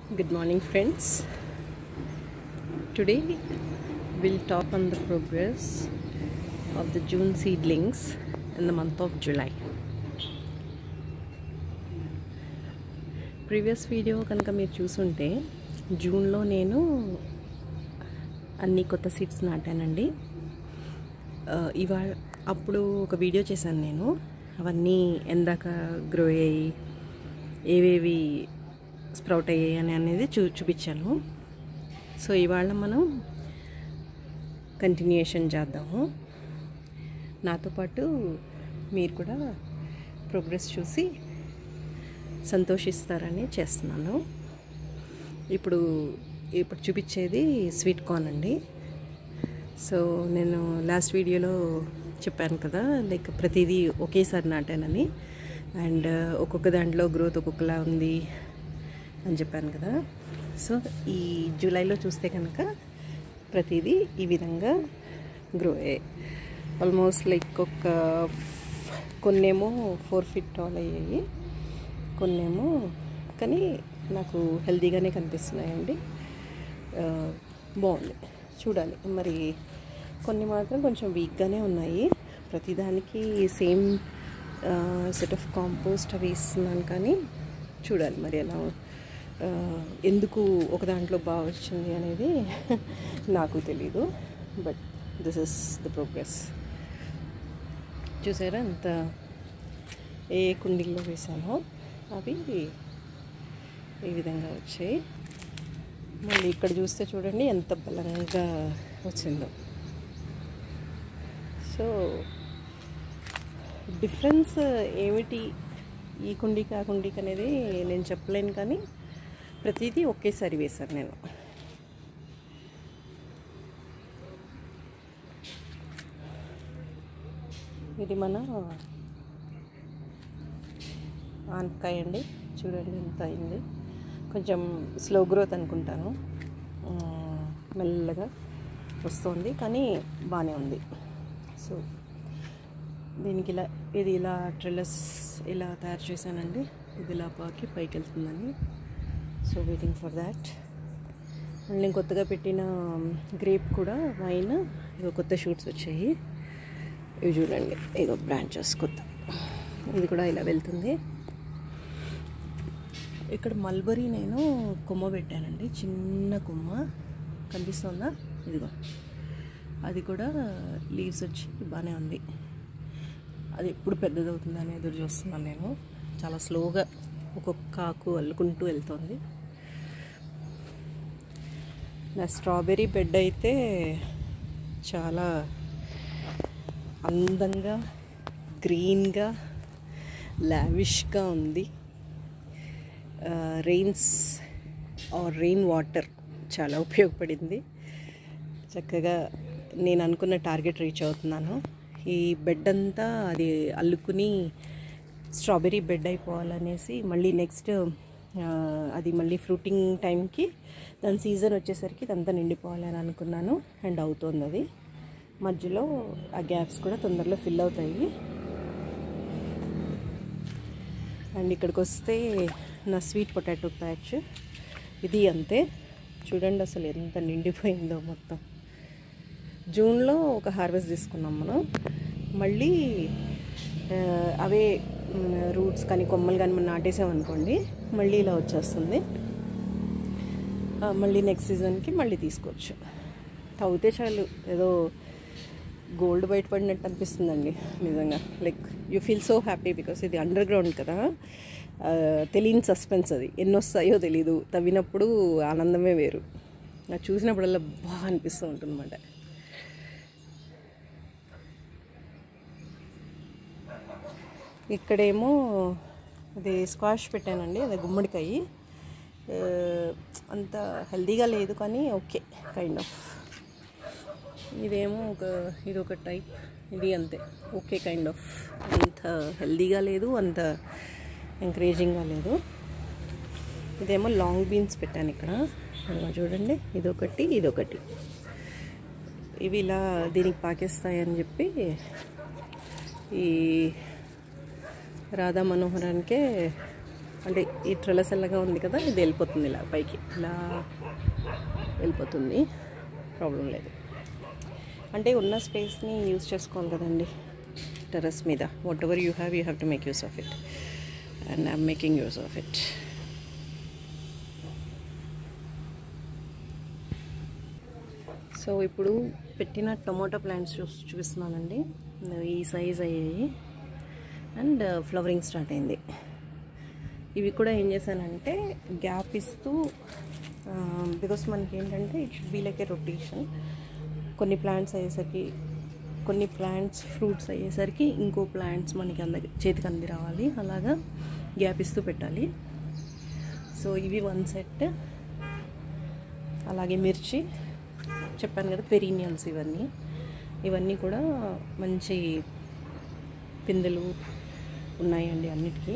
Good morning, friends. Today we'll talk on the progress of the June seedlings in the month of July. Previous video కనుక మీరు చూసుంటే జూన్లో నేను అన్ని కొత్త సీడ్స్ నాటానండి ఆ, ఇవాళ అప్పుడు ఒక వీడియో చేశాను నేను అవన్నీ ఎందాక గ్రో అయ్యాయి ఏవేవి స్ప్రౌట్ అయ్యాయి అని అనేది చూ చూపించాను సో ఇవాళ మనం కంటిన్యూషన్ చేద్దాము నాతో పాటు మీరు కూడా ప్రోగ్రెస్ చూసి సంతోషిస్తారని చేస్తున్నాను ఇప్పుడు ఇప్పుడు చూపించేది స్వీట్ కార్న్ అండి సో నేను లాస్ట్ వీడియోలో చెప్పాను కదా లైక్ ప్రతిదీ ఒకేసారి నాటానని అండ్ ఒక్కొక్క దాంట్లో గ్రోత్ ఒక్కొక్కలా ఉంది అని చెప్పాను కదా సో ఈ జూలైలో చూస్తే కనుక ప్రతిదీ ఈ విధంగా గ్రో అయ్యాయి ఆల్మోస్ట్ లైక్ ఒక కొన్నేమో ఫోర్ ఫీట్ టాల్ అయ్యాయి కొన్నేమో కానీ నాకు హెల్తీగానే కనిపిస్తున్నాయండి ఆ, బాగుంది చూడాలి మరి కొన్ని మాత్రం కొంచెం వీక్గానే ఉన్నాయి ప్రతిదానికి సేమ్ సెట్ ఆఫ్ కాంపోస్ట్ అవి ఇస్తున్నాను కానీ చూడాలి మరి ఎలా ఆ, ఎందుకు ఒక దాంట్లో బాగా వచ్చింది అనేది నాకు తెలీదు but this is the progress చూసారా ఎంత ఏ కుండీల్లో వేసానో అవి ఈ విధంగా వచ్చాయి మళ్ళీ ఇక్కడ చూస్తే చూడండి ఎంత బలంగా వచ్చిందో సో డిఫరెన్స్ ఏమిటి ఈ కుండీకి ఆ కుండీకి అనేది నేను చెప్పలేను కానీ ప్రతిదీ ఒకేసారి వేశాను నేను ఇది మన ఆనపకాయ అండి చూడండి ఎంత అయింది కొంచెం స్లో గ్రోత్ అనుకుంటాను ఆ, మెల్లగా వస్తుంది కానీ బాగానే ఉంది సో దీనికి ఇలా ఇది ఇలా ట్రెలస్ ఇలా తయారు చేశానండి ఇది ఇలా పాకి పైకి వెళ్తుందని సో వెయిటింగ్ ఫర్ దాట్ మళ్ళీ నేను కొత్తగా పెట్టిన గ్రేప్ కూడా వైన్ ఇవి కొత్త షూట్స్ వచ్చాయి ఇవి చూడండి ఇదో బ్రాంచెస్ కొత్త ఇది కూడా ఇలా వెళ్తుంది ఇక్కడ మల్బరీ నేను కొమ్మ పెట్టానండి చిన్న కొమ్మ కనిపిస్తుందా ఇదిగో అది కూడా లీవ్స్ వచ్చి బాగానే ఉంది అది ఎప్పుడు పెద్దదవుతుందని ఎదురు చూస్తున్నాను నేను చాలా స్లోగా ఒక్కొక్క ఆకు అల్లుకుంటూ వెళ్తుంది నా స్ట్రాబెర్రీ బెడ్ అయితే చాలా అందంగా గ్రీన్గా లావిష్గా ఉంది రెయిన్స్ ఆర్ రెయిన్ వాటర్ చాలా ఉపయోగపడింది చక్కగా నేను అనుకున్న టార్గెట్ రీచ్ అవుతున్నాను ఈ బెడ్ అంతా అది అల్లుకుని స్ట్రాబెర్రీ బెడ్ అయిపోవాలనేసి మళ్ళీ నెక్స్ట్ అది మళ్ళీ ఫ్రూటింగ్ టైంకి దాని సీజన్ వచ్చేసరికి ఇదంతా నిండిపోవాలని అనుకున్నాను అండ్ అవుతుంది అది మధ్యలో ఆ గ్యాప్స్ కూడా తొందరలో ఫిల్ అవుతాయి అండ్ ఇక్కడికి వస్తే నా స్వీట్ పొటాటో ప్యాచ్ ఇది అంతే చూడండి అసలు ఎంత నిండిపోయిందో మొత్తం జూన్లో ఒక హార్వెస్ట్ తీసుకున్నాం మనం మళ్ళీ ఆ, అవే రూట్స్ కానీ కొమ్మలు కానీ మనం నాటేసామనుకోండి మళ్ళీ ఇలా వచ్చేస్తుంది ఆ, మళ్ళీ నెక్స్ట్ సీజన్కి మళ్ళీ తీసుకోవచ్చు తవ్వితే చాలు ఏదో గోల్డ్ బయటపడినట్టు అనిపిస్తుందండి నిజంగా like you feel so happy because ఇది అండర్ గ్రౌండ్ కదా ఆ, తెలియని సస్పెన్స్ అది ఎన్ని వస్తాయో తెలీదు తవ్వినప్పుడు ఆనందమే వేరు నాకు చూసినప్పుడల్లా బాగా అనిపిస్తూ ఉంటుంది అన్నమాట ఇక్కడేమో అది స్క్వాష్ పెట్టానండి అది గుమ్మడికాయ ఆ, అంత హెల్దీగా లేదు కానీ ఓకే కైండ్ ఆఫ్ ఇదేమో ఒక ఇది ఒక టైప్ ఇది అంతే ఓకే కైండ్ ఆఫ్ అంత హెల్దీగా లేదు అంత ఎంకరేజింగ్గా లేదు ఇదేమో లాంగ్ బీన్స్ పెట్టాను ఇక్కడ ఇదిగో చూడండి ఇదొకటి ఇదొకటి ఇవి ఇలా దీనికి పాకిస్తాయని చెప్పి ఈ రాధా మనోహరానికే అంటే ఈ ట్రెలసెల్లగా ఉంది కదా ఇది వెళ్ళిపోతుంది ఇలా పైకి ఇలా వెళ్ళిపోతుంది ప్రాబ్లం లేదు అంటే ఉన్న స్పేస్ని యూజ్ చేసుకోవాలి కదండి టెర్రస్ మీద whatever you have you have to make use of it and I'm making use of it so ఇప్పుడు పెట్టిన టొమాటో ప్లాంట్స్ చూ చూపిస్తున్నానండి ఈ సైజ్ అయ్యాయి అండ్ ఫ్లవరింగ్ స్టార్ట్ అయింది ఇవి కూడా ఏం చేశానంటే గ్యాప్ ఇస్తూ బికాస్ మనకి ఏంటంటే it should be like a rotation కొన్ని ప్లాంట్స్ అయ్యేసరికి కొన్ని ప్లాంట్స్ ఫ్రూట్స్ అయ్యేసరికి ఇంకో ప్లాంట్స్ మనకి అంద చేతికి అంది రావాలి అలాగా గ్యాప్ ఇస్తూ పెట్టాలి సో ఇవి వన్ సెట్ అలాగే మిర్చి చెప్పాను కదా పెరీనియల్స్ ఇవన్నీ ఇవన్నీ కూడా మంచి పిందెలు ఉన్నాయండి అన్నిటికీ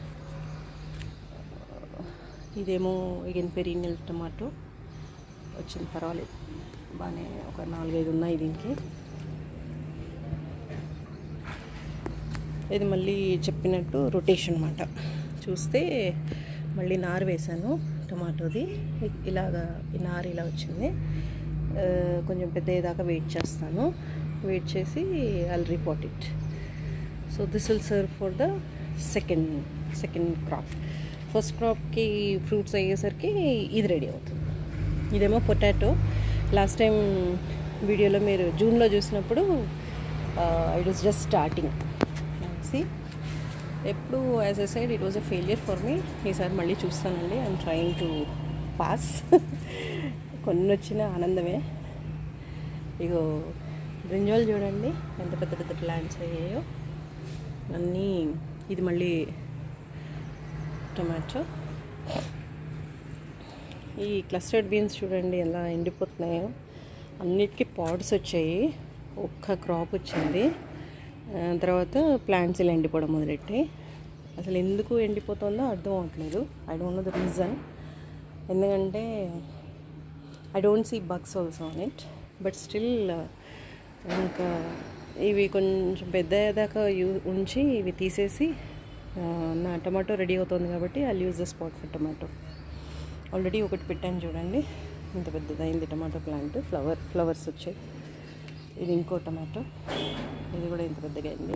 ఇదేమో ఎగైన్ పెరీనియల్ టమాటో వచ్చింది పర్వాలేదు బాగానే ఒక నాలుగైదు ఉన్నాయి దీనికి ఇది మళ్ళీ చెప్పినట్టు రొటేషన్ అనమాట చూస్తే మళ్ళీ నారు వేశాను టమాటోది ఇలాగా ఈ నారు ఇలా వచ్చింది ఆ, కొంచెం పెద్ద అయ్యేదాకా వెయిట్ చేస్తాను వెయిట్ చేసి I'll report it so this will serve for the second second crop first క్రాప్కి ఫ్రూట్స్ అయ్యేసరికి ఇది రెడీ అవుతుంది ఇదేమో పొటాటో లాస్ట్ టైం వీడియోలో మీరు జూన్లో చూసినప్పుడు it was just starting see ఎప్పుడు as a side it was a failure for me ఈసారి మళ్ళీ చూస్తానండి ఐఎమ్ ట్రయింగ్ టు పాస్ కొన్ని వచ్చిన ఆనందమే ఇగో బ్రింజాల్ చూడండి ఎంత పెద్ద పెద్ద ప్లాంట్స్ అయ్యాయో అన్నీ ఇది మళ్ళీ టొమాటో ఈ క్లస్టర్డ్ బీన్స్ చూడండి ఎలా ఎండిపోతున్నాయో అన్నిటికీ పాడ్స్ వచ్చాయి ఒక్క క్రాప్ వచ్చింది ఆ, తర్వాత ప్లాంట్స్ ఇలా ఎండిపోవడం మొదలెట్టి అసలు ఎందుకు ఎండిపోతుందో అర్థం అవ్వట్లేదు I don't know the reason ఎందుకంటే I don't see bugs also on it but still ఇంకా ఇవి కొంచెం పెద్ద అయ్యేదాకా యూ ఉంచి ఇవి తీసేసి ఆ, నా టమాటో రెడీ అవుతుంది కాబట్టి I use the spot for tomato already ఒకటి పెట్టాను చూడండి ఇంత పెద్దదైంది టమాటో ప్లాంట్ ఫ్లవర్ ఫ్లవర్స్ వచ్చాయి ఇది ఇంకో టమాటో ఇది కూడా ఇంత పెద్దగా అయింది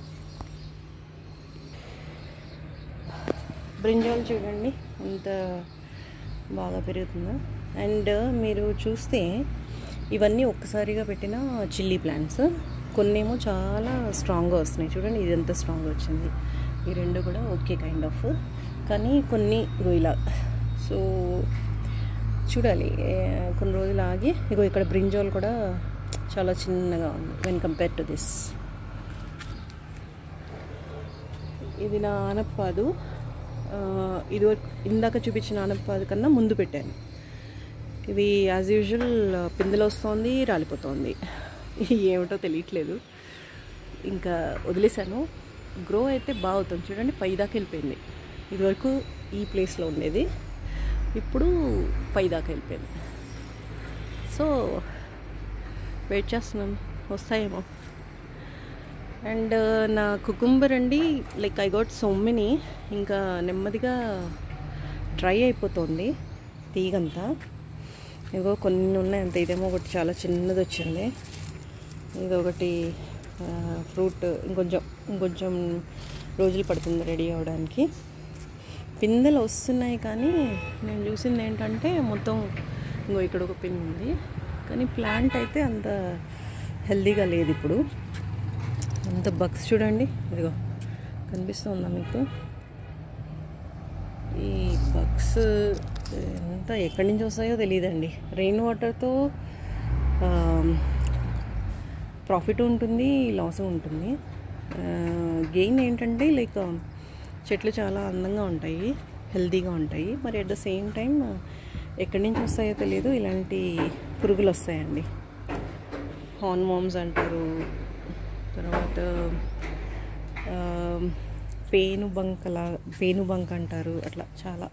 బ్రింజాల్ చూడండి ఎంత బాగా పెరుగుతుందో అండ్ మీరు చూస్తే ఇవన్నీ ఒక్కసారిగా పెట్టిన చిల్లీ ప్లాంట్స్ కొన్నేమో చాలా స్ట్రాంగ్గా వస్తున్నాయి చూడండి ఇది ఎంత స్ట్రాంగ్గా వచ్చింది ఈ రెండు కూడా ఓకే కైండ్ ఆఫ్ కానీ కొన్ని ఇగో ఇలా సో చూడాలి ఏ, కొన్ని రోజులు ఆగి ఇగో ఇక్కడ బ్రింజాల్ కూడా చాలా చిన్నగా ఉంది వెన్ కంపేర్ టు దిస్ ఇది నా ఆనప్పాదు ఆ, ఇది వరకు- ఇందాక చూపించిన ఆనప్పాదు కన్నా ముందు పెట్టాను ఇది యాజ్ యూజువల్ పిందెలు వస్తుంది రాలిపోతుంది ఏమిటో తెలియట్లేదు ఇంకా వదిలేశాను గ్రో అయితే బాగా అవుతుంది చూడండి పైదాకా వెళ్ళిపోయింది ఇదివరకు ఈ ప్లేస్లో ఉండేది ఇప్పుడు పైదాకా వెళ్ళిపోయింది సో వెయిట్ చేస్తున్నాం వస్తాయేమో అండ్ నా కుకుంబర్ అండి like I got so many ఇంకా నెమ్మదిగా డ్రై అయిపోతుంది తీగంతా ఇగో కొన్ని ఉన్నాయి అంతే ఇదేమో ఒకటి చాలా చిన్నది వచ్చింది ఇది ఒకటి ఫ్రూట్ ఇంకొంచెం ఇంకొంచెం రోజులు పడుతుంది రెడీ అవ్వడానికి పిందెలు వస్తున్నాయి కానీ నేను చూసింది ఏంటంటే మొత్తం ఇంకో ఇక్కడ ఒక పిన్ ఉంది కానీ ప్లాంట్ అయితే అంత హెల్దీగా లేదు ఇప్పుడు అంత బగ్స్ చూడండి ఇదిగో కనిపిస్తుందా మీకు ఈ బగ్స్ ఎంత ఎక్కడి నుంచి వస్తాయో తెలియదండి రెయిన్ వాటర్తో ప్రాఫిట్ ఉంటుంది లాస్ ఉంటుంది గెయిన్ ఏంటంటే లైక్ చెట్లు చాలా అందంగా ఉంటాయి హెల్తీగా ఉంటాయి మరి అట్ ద సేమ్ టైం ఎక్కడి నుంచి వస్తాయో తెలియదు ఇలాంటి పురుగులు వస్తాయండి హార్న్వామ్స్ అంటారు తర్వాత ఆ, పేను బంకలా పేను బంక్ అంటారు అట్లా చాలా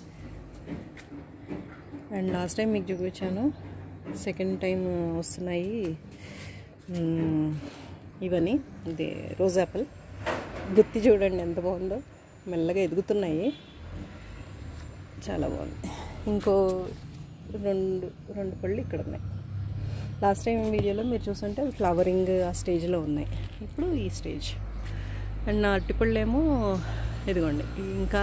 అండ్ లాస్ట్ టైం మీకు చూపించాను సెకండ్ టైం వస్తున్నాయి మ్మ్, ఇవన్నీ ఇది రోజ్ యాపిల్ గుత్తి చూడండి ఎంత బాగుందో మెల్లగా ఎదుగుతున్నాయి చాలా బాగుంది ఇంకో రెండు రెండు పళ్ళు ఇక్కడ ఉన్నాయి లాస్ట్ టైం వీడియోలో మీరు చూస్తుంటే ఫ్లవరింగ్ ఆ స్టేజ్లో ఉన్నాయి ఇప్పుడు ఈ స్టేజ్ అండ్ నా అరటిపళ్ళు ఏమో ఇదిగోండి ఇంకా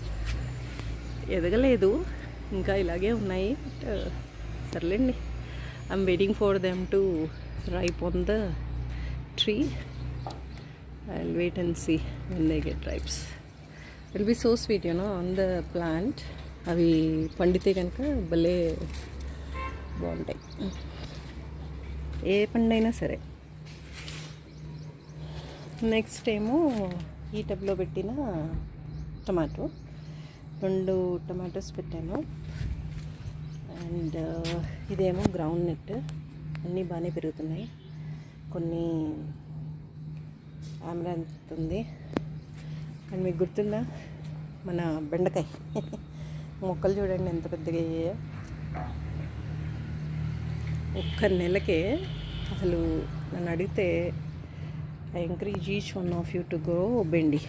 ఎదగలేదు ఇంకా ఇలాగే ఉన్నాయి బట్ సర్లేండి I'm waiting for them to ripe on the tree I wait and see when they get ripes will be so sweet you know on the plant అవి పండితే కనుక భలే బాగుంటాయి ఏ పండైనా సరే నెక్స్ట్ ఏమో ఈ టబ్లో పెట్టిన టమాటో రెండు టమాటోస్ పెట్టాను అండ్ ఇదేమో గ్రౌండ్ నెట్ అన్నీ బాగానే పెరుగుతున్నాయి కొన్ని ఆమ్రాంత్ ఉంది అండ్ మీకు గుర్తుందా మన బెండకాయ మొక్కలు చూడండి ఎంత పెద్దగా అయ్యాయో ఒక్క నెలకే అసలు నన్ను అడిగితే I encourage each one of you to grow bhindi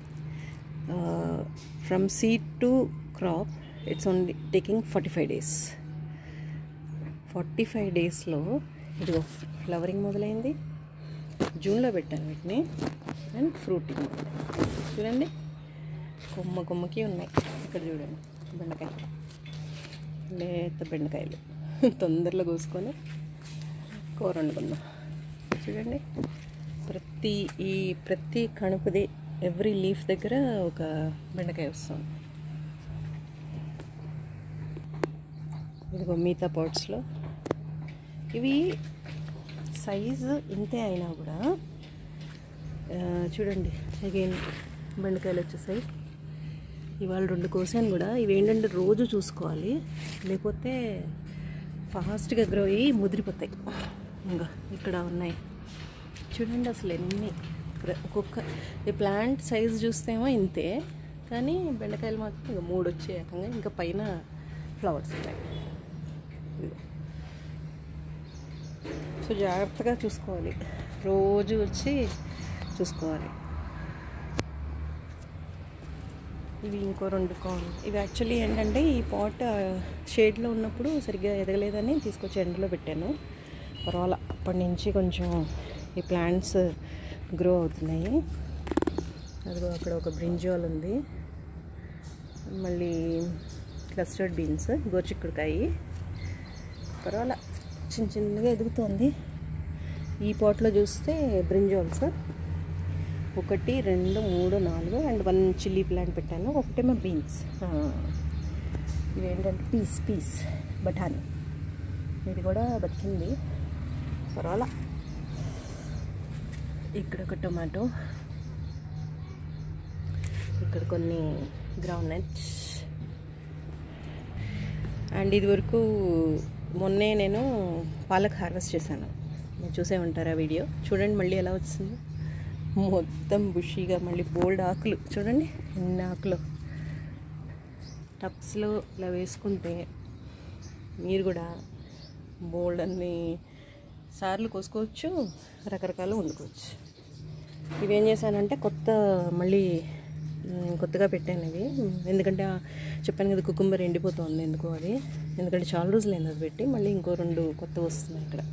from seed to crop it's only taking forty five days forty five డేస్లో ఇదిగో ఫ్లవరింగ్ మొదలైంది జూన్లో పెట్టాను వీటిని అండ్ ఫ్రూటింగ్ చూడండి కొమ్మ కొమ్మకి ఉన్నాయి ఇక్కడ చూడండి బెండకాయ లేత బెండకాయలు తొందరలో కోసుకొని కూర వండుకుందాం చూడండి ప్రతి ఈ ప్రతి కణుపుది ఎవ్రీ లీఫ్ దగ్గర ఒక బెండకాయ వస్తుంది ఇదిగో మిగతా పాట్స్లో ఇవి సైజు ఇంతే అయినా కూడా ఆ, చూడండి అగైన్ బెండకాయలు వచ్చేసాయి ఇవాళ రెండు కోసాను కూడా ఇవి ఏంటంటే రోజు చూసుకోవాలి లేకపోతే ఫాస్ట్గా గ్రో అయ్యి ముదిరిపోతాయి ఇంకా ఇక్కడ ఉన్నాయి చూడండి అసలు ఎన్ని ప్ర- ఒక్కొక్క ఈ ప్లాంట్ సైజ్ చూస్తేమో ఇంతే కానీ బెండకాయలు మాత్రం ఇంకా మూడు వచ్చే రకంగా ఇంకా పైన ఫ్లవర్స్ ఉన్నాయి ఇదిగో. సో జాగ్రత్తగా చూసుకోవాలి రోజు వచ్చి చూసుకోవాలి ఇవి ఇంకో రెండు కాన్ ఇవి యాక్చువల్లీ ఏంటంటే ఈ పాట్ షేడ్లో ఉన్నప్పుడు సరిగ్గా ఎదగలేదని తీసుకొచ్చి ఎండలో పెట్టాను పర్వాలా అప్పటి నుంచి కొంచెం ఈ ప్లాంట్స్ గ్రో అవుతున్నాయి అదిగో అక్కడ ఒక బ్రింజాల్ ఉంది మళ్ళీ క్లస్టర్డ్ బీన్స్ గోచిక్కుడుకాయ పర్వాలా చిన్న చిన్నగా ఎదుగుతోంది ఈ పాట్లో చూస్తే బ్రింజాల్స్ ఒకటి రెండు మూడు నాలుగు అండ్ వన్ చిల్లీ ప్లాంట్ పెట్టాను ఒకటేమో బీన్స్ ఇవేంటంటే పీస్ పీస్ బఠానీ ఇది కూడా బతికింది పర్వాలా ఇక్కడ ఒక టొమాటో ఇక్కడ కొన్ని గ్రౌండ్ నట్స్ అండ్ ఇది వరకు మొన్నే నేను పాలక్ హార్వెస్ట్ చేశాను మీరు చూసే ఉంటారా వీడియో చూడండి మళ్ళీ ఎలా వచ్చింది మొత్తం బుషీగా మళ్ళీ బోల్డ్ ఆకులు చూడండి ఎన్ని ఆకులు టప్స్లో ఇలా వేసుకుంటే మీరు కూడా బోల్డ్ అన్ని సార్లు కోసుకోవచ్చు రకరకాలు వండుకోవచ్చు ఇవేం చేశానంటే కొత్త మళ్ళీ మ్, కొత్తగా పెట్టాను ఇవి ఎందుకంటే ఆ చెప్పాను కదా కుకుంబర్ ఎండిపోతుంది ఎందుకో అది ఎందుకంటే చాలా రోజులు అయింది అది పెట్టి మళ్ళీ ఇంకో రెండు కొత్త వస్తున్నాయి ఇక్కడ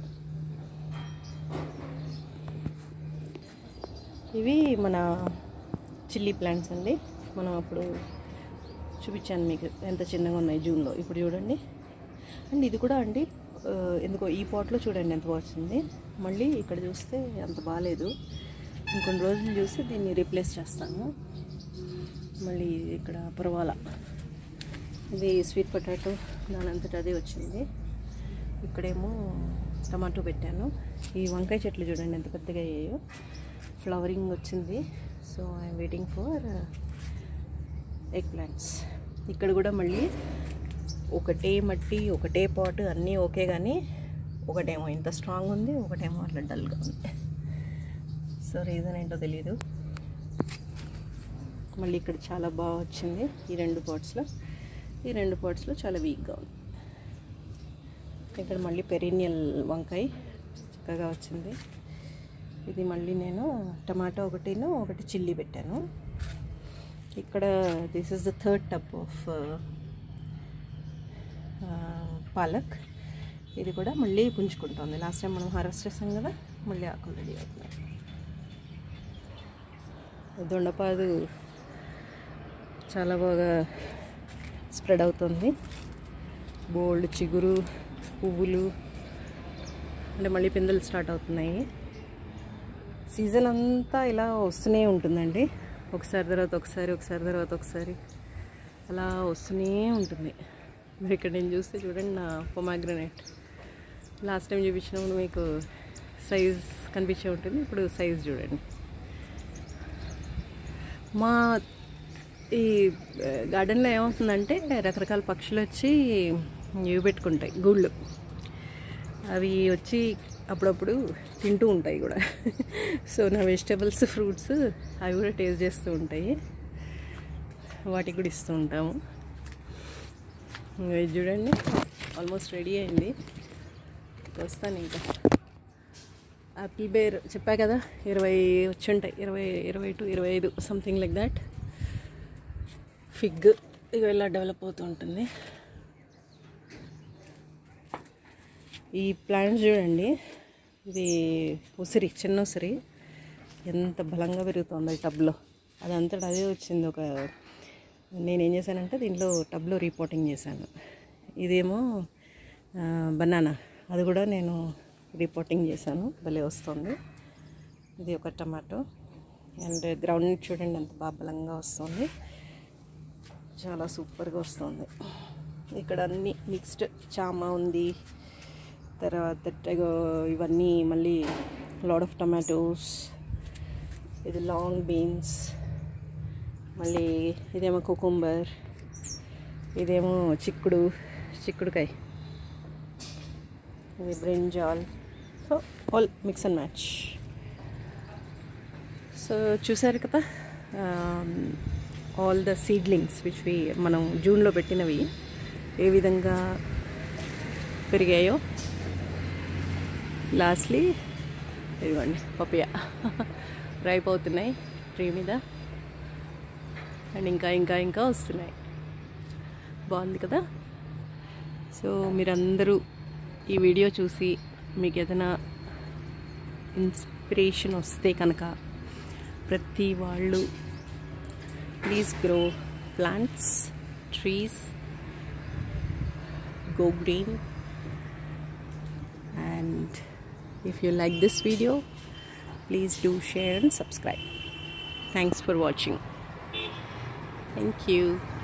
ఇవి మన చిల్లీ ప్లాంట్స్ అండి మనం అప్పుడు చూపించాను మీకు ఎంత చిన్నగా ఉన్నాయి జూన్లో ఇప్పుడు చూడండి అండ్ ఇది కూడా అండి ఆ, ఎందుకో ఈ పాట్లో చూడండి ఎంత వచ్చింది మళ్ళీ ఇక్కడ చూస్తే అంత బాగాలేదు ఇంకొన్ని రోజులు చూసి దీన్ని రీప్లేస్ చేస్తాను మళ్ళీ ఇక్కడ పర్వాలా ఇది స్వీట్ పొటాటో దానంతట అదే వచ్చింది ఇక్కడేమో టమాటో పెట్టాను ఈ వంకాయ చెట్లు చూడండి ఎంత పెద్దగా అయ్యాయో ఫ్లవరింగ్ వచ్చింది so I'm waiting for eggplants ఇక్కడ కూడా మళ్ళీ ఒకటే మట్టి ఒకటే పాట్ అన్నీ ఓకే కానీ ఒకటేమో ఇంత స్ట్రాంగ్ ఉంది ఒకటేమో అట్లా డల్గా ఉంది సో రీజన్ ఏంటో తెలియదు మళ్ళీ ఇక్కడ చాలా బాగా వచ్చింది ఈ రెండు పాట్స్లో ఈ రెండు పాట్స్లో చాలా వీక్గా ఉంది ఇక్కడ మళ్ళీ పెరీనియల్ వంకాయ చక్కగా వచ్చింది ఇది మళ్ళీ నేను టమాటో ఒకటిను ఒకటి చిల్లీ పెట్టాను ఇక్కడ this is the third tub of palak ఇది కూడా మళ్ళీ పుంజుకుంటుంది లాస్ట్ టైం మనం హార్వెస్ట్ చేసాం కదా మళ్ళీ ఆకులు రెడీ అవుతున్నాయి దొండపాదు చాలా బాగా స్ప్రెడ్ అవుతుంది బోల్డ్ చిగురు పువ్వులు అంటే మళ్ళీ పిందెలు స్టార్ట్ అవుతున్నాయి సీజన్ అంతా ఇలా వస్తూనే ఉంటుందండి ఒకసారి తర్వాత ఒకసారి ఒకసారి తర్వాత ఒకసారి అలా వస్తూనే ఉంటుంది మీరు ఇక్కడ నేను చూస్తే చూడండి నా పొమాగ్రనేట్ లాస్ట్ టైం చూపించినప్పుడు మీకు సైజ్ కనిపించే ఉంటుంది ఇప్పుడు సైజ్ చూడండి మా ఈ గార్డెన్లో ఏమవుతుందంటే రకరకాల పక్షులు వచ్చి ఇవి పెట్టుకుంటాయి గూళ్ళు అవి వచ్చి అప్పుడప్పుడు తింటూ ఉంటాయి కూడా సో నా వెజిటేబుల్స్ ఫ్రూట్స్ అవి కూడా టేస్ట్ చేస్తూ ఉంటాయి వాటికి కూడా ఇస్తూ ఉంటాము ఇది చూడండి ఆల్మోస్ట్ రెడీ అయింది వస్తాను ఇంకా యాపిల్ బేర్ చెప్పా కదా ఇరవై వచ్చి ఉంటాయి ఇరవై ఇరవై టు ఇరవై ఐదు సంథింగ్ లైక్ దాట్ ఫిగ్ ఇక ఇలా డెవలప్ అవుతూ ఉంటుంది ఈ ప్లాంట్స్ చూడండి ఇది ఉసిరి చిన్న ఉసిరి ఎంత బలంగా పెరుగుతుంది ఈ టబ్లో అదంతటా అదే వచ్చింది ఒక నేనేం చేశానంటే దీంట్లో టబ్లో రిపోర్టింగ్ చేశాను ఇదేమో బనానా అది కూడా నేను రిపోర్టింగ్ చేశాను భలే వస్తుంది ఇది ఒక టమాటో అండ్ గ్రౌండ్ చూడండి ఎంత బాగా బలంగా వస్తుంది చాలా సూపర్గా వస్తుంది ఇక్కడ అన్ని మిక్స్డ్ చామ ఉంది తర్వాత టగో ఇవన్నీ మళ్ళీ లాడ్ ఆఫ్ టమాటోస్ ఇది లాంగ్ బీన్స్ మళ్ళీ ఇదేమో కుకుంబర్ ఇదేమో చిక్కుడు చిక్కుడుకాయ ఇది brinjal so all mix and match so చూసారు కదా all the seedlings which we మనం జూన్లో పెట్టినవి ఏ విధంగా పెరిగాయో లాస్ట్లీ ఇదిగోండి పపియ రైప్ అవుతున్నాయి ట్రీ మీద అండ్ ఇంకా ఇంకా ఇంకా వస్తున్నాయి బాగుంది కదా సో మీరందరూ ఈ వీడియో చూసి మీకు ఏదైనా ఇన్స్పిరేషన్ వస్తే కనుక ప్రతి వాళ్ళు please grow plants trees go green and if you like this video please do share and subscribe thanks for watching thank you